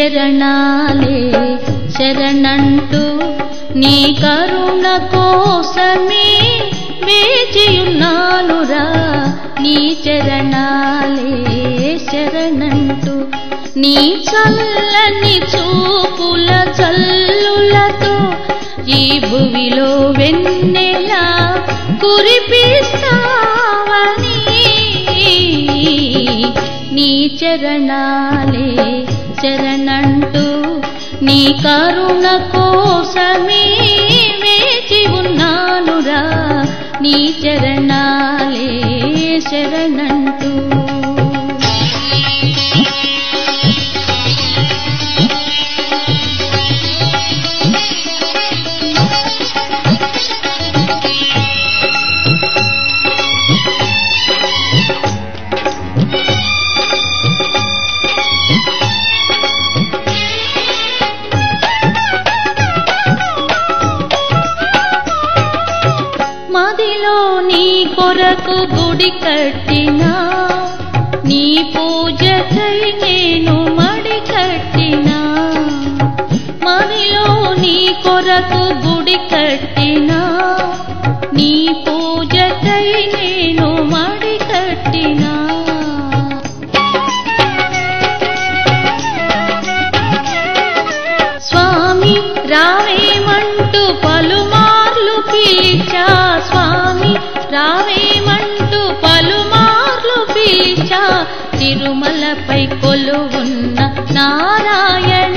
చరణాలే శరణంటూ నీ కరుణ కోసమే వేచియున్నానురా నీ చరణాలే శరణంటూ నీ చల్లని చూపుల చల్లులతో ఈ భువిలో వెన్నెలా కురిపిస్తావని నీ చరణాలే శరణంటూ నీ కరుణ కోసమే వేచి ఉన్నానురా నీ చరణాలే శరణంటూ మదిలో నీ కొరకు గుడి కట్టినా నీ పూజకై నేను మడి కట్టినా మదిలో నీ కొరకు గుడి కట్టినా నీ పూజకై నేను మడి కట్టినా స్వామి రావేమంటూ పలుమార్లు పిలిచా స్వామి రావేమంటూ పలుమార్లు పిలిచా తిరుమలపై కొలువున్న నారాయణ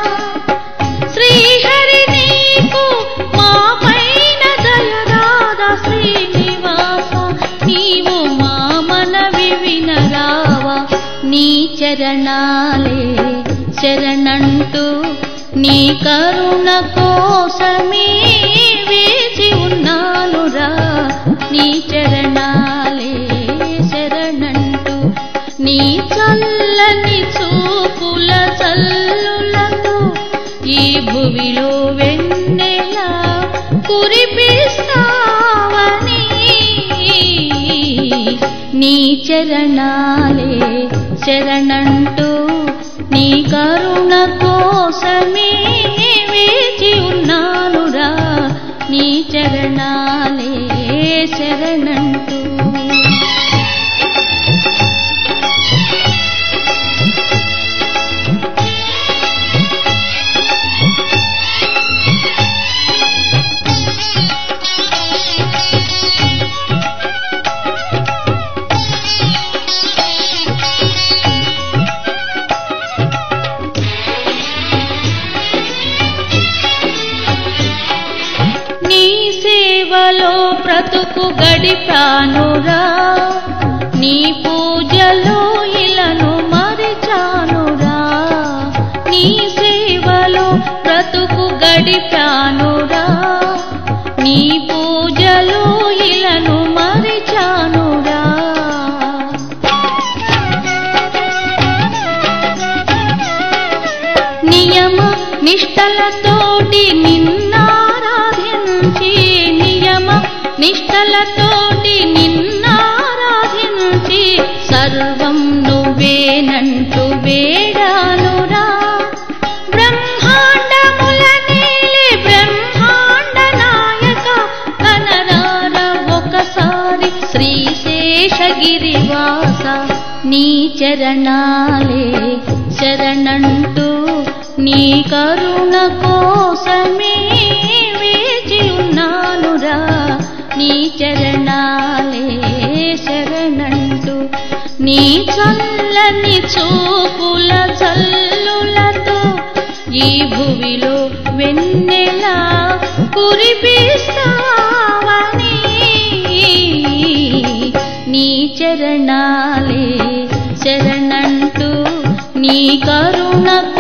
శ్రీహరి నీకు మా పైన దయరాధ శ్రీనివాస నీవు మా మనవి వినరావా నీ చరణాలే శరణంటూ నీ కరుణ కోసమే వేచి ఉన్నానురా నీ చరణాలే శరణంటూ నీ చల్లని చూపుల చల్లులతో ఈ భువిలో వెన్నెలా కురిపిస్తావని నీ చరణాలే శరణంటూ నీ కరుణ కోసమే వేచి ఉన్నానురా నీ చరణాలే శరణంటూ నీ సేవలో బ్రతుకు గడిపానురా నీ పూజలో ఇలను మరిచానురా నీ సేవలో బ్రతుకు గడిపానురా నీ పూజలో ఇలను మరిచానురా నియమ నిష్టలతోటి నిన్నారాధించి నియమ నిష్టలతోటి నిన్నారాధించి సర్వం నువ్వేనంటూ వేడానురా బ్రహ్మాండముల నేలే బ్రహ్మాండ నాయక కనరార ఒకసారి శ్రీశేషగిరివాస నీ చరణాలే శరణంటూ నీ కరుణ కోసమే వేచి ఉన్నానురా నీ చరణాలే శరణంటూ నీ చల్లని చూపుల చల్లులతో ఈ భువిలో వెన్నెలా కురిపిస్తావని నీ చరణాలే శరణంటూ నీ కరుణ